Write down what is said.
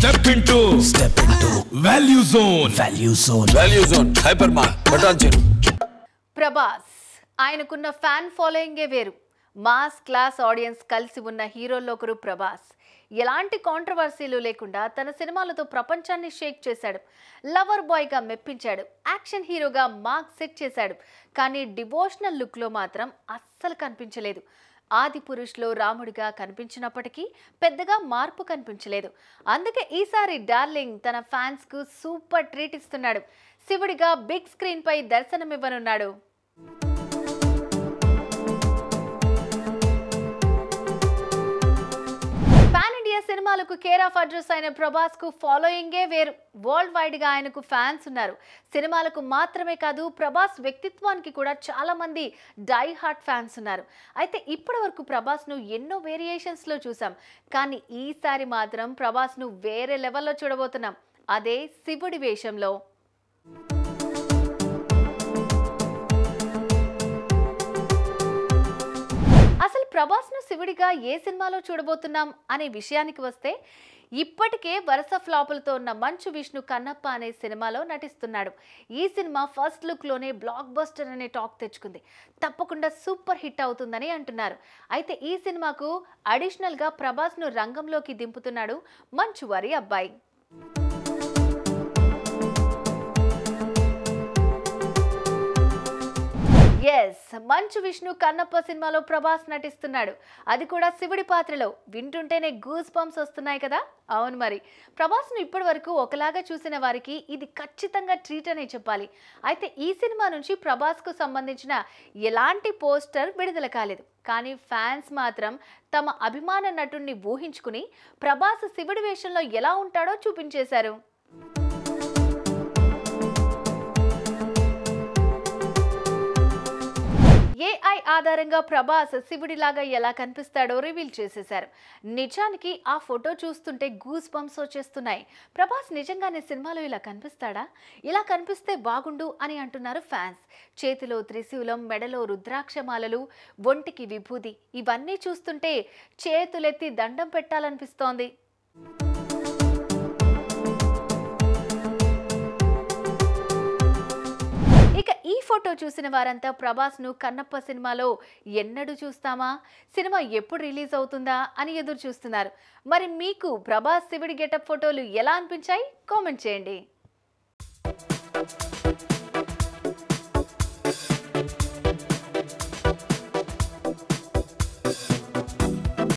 step into step into value zone value zone value zone hyper మార్ బటాన్ చెరు ప్రభాస్ ఆయనకున్న ఫ్యాన్ ఫాలోయింగే వేరు మాస్ క్లాస్ ఆడియన్స్ కలిసి ఉన్న హీరోల్లో ఒకరు ప్రభాస్ ఎలాంటి కాంట్రవర్సీలు లేకుండా తన సినిమాలతో ప్రపంచాన్ని షేక్ చేశాడు లవర్ బాయ్గా మెప్పించాడు యాక్షన్ హీరోగా మార్క్ సెట్ చేశాడు కానీ డివోషనల్ లుక్లో మాత్రం అస్సలు కనిపించలేదు ఆది పురుష్లో రాముడిగా కనిపించినప్పటికీ పెద్దగా మార్పు కనిపించలేదు అందుకే ఈసారి డార్లింగ్ తన ఫ్యాన్స్కు సూపర్ ట్రీట్ ఇస్తున్నాడు శివుడిగా బిగ్ స్క్రీన్పై దర్శనమివ్వనున్నాడు పాన్ ఇండియా సినిమాలకు కేర్ ఆఫ్ అడ్రస్ అయిన ప్రభాస్ కు ఫాలోయింగే వేరు వరల్డ్ వైడ్ గా ఆయనకు ఫ్యాన్స్ ఉన్నారు సినిమాలకు మాత్రమే కాదు ప్రభాస్ వ్యక్తిత్వానికి కూడా చాలా మంది డై హార్ట్ ఫ్యాన్స్ ఉన్నారు అయితే ఇప్పటి వరకు ప్రభాస్ ను ఎన్నో వేరియేషన్స్ లో చూసాం కానీ ఈసారి మాత్రం ప్రభాస్ ను వేరే లెవెల్లో చూడబోతున్నాం అదే శివుడి వేషంలో అసలు ప్రభాస్ను శివుడిగా ఏ సినిమాలో చూడబోతున్నాం అనే విషయానికి వస్తే ఇప్పటికే వరుస ఫ్లాపులతో ఉన్న మంచు విష్ణు కన్నప్ప అనే సినిమాలో నటిస్తున్నాడు ఈ సినిమా ఫస్ట్ లుక్లోనే బ్లాక్ బస్టర్ అనే టాక్ తెచ్చుకుంది తప్పకుండా సూపర్ హిట్ అవుతుందని అంటున్నారు అయితే ఈ సినిమాకు అడిషనల్గా ప్రభాస్ను రంగంలోకి దింపుతున్నాడు మంచు వారి అబ్బాయి ఎస్ మంచు విష్ణు కన్నప్ప సినిమాలో ప్రభాస్ నటిస్తున్నాడు అది కూడా శివుడి పాత్రలో వింటుంటేనే గూస్ బంప్స్ వస్తున్నాయి కదా అవును మరి ప్రభాస్ను ఇప్పటి వరకు ఒకలాగా చూసిన వారికి ఇది ఖచ్చితంగా ట్రీట్ అనే చెప్పాలి అయితే ఈ సినిమా నుంచి ప్రభాస్కు సంబంధించిన ఎలాంటి పోస్టర్ విడుదల కాలేదు కానీ ఫ్యాన్స్ మాత్రం తమ అభిమాన నటుణ్ణి ఊహించుకుని ప్రభాస్ శివుడి వేషంలో ఎలా ఉంటాడో చూపించేశారు ఏఐ ఆధారంగా ప్రభాస్ శివుడిలాగా ఎలా కనిపిస్తాడో రివీల్ చేసేశారు నిజానికి ఆ ఫోటో చూస్తుంటే గూస్ బంప్స్ వచ్చేస్తున్నాయి ప్రభాస్ నిజంగానే సినిమాలో ఇలా కనిపిస్తాడా ఇలా కనిపిస్తే బాగుండు అని అంటున్నారు ఫ్యాన్స్ చేతిలో త్రిశూలం మెడలో రుద్రాక్షమాలలు ఒంటికి విభూది ఇవన్నీ చూస్తుంటే చేతులెత్తి దండం పెట్టాలనిపిస్తోంది ఇక ఈ ఫోటో చూసిన వారంతా ప్రభాస్ను కన్నప్ప సినిమాలో ఎన్నడూ చూస్తామా సినిమా ఎప్పుడు రిలీజ్ అవుతుందా అని ఎదురు చూస్తున్నారు మరి మీకు ప్రభాస్ శివుడి గెటప్ ఫోటోలు ఎలా అనిపించాయి కామెంట్ చేయండి